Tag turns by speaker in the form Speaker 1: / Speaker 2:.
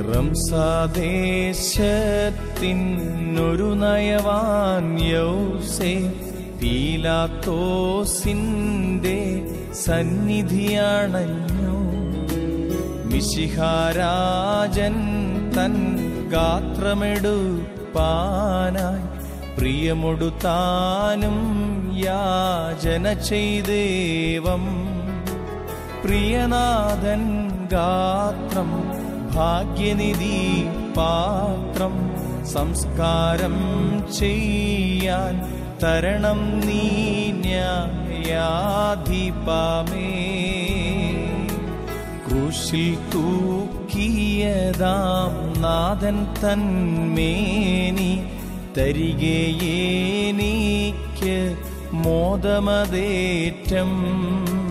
Speaker 1: റംസാദേശത്തിനൊരു നയവാൻ യൗസേ പീലാത്തോസിന്റെ സന്നിധിയണഞ്ഞു മിശിഹാരാജൻ തൻ ഗാത്രമെടുപ്പാനായി പ്രിയമൊടുത്താനും യാചന ചെയ്ദേവം പ്രിയനാഥൻ ഗാത്രം ഭാഗ്യനിധി പാത്രം സംസ്കാരം ചെയ്യാൻ തരണം നീ ന്യായാധിപമേ ക്രൂശിൽ തൂക്കിയതാം നാഥൻ തന്മേനി തരികേനീക്ക് മോദമതേറ്റം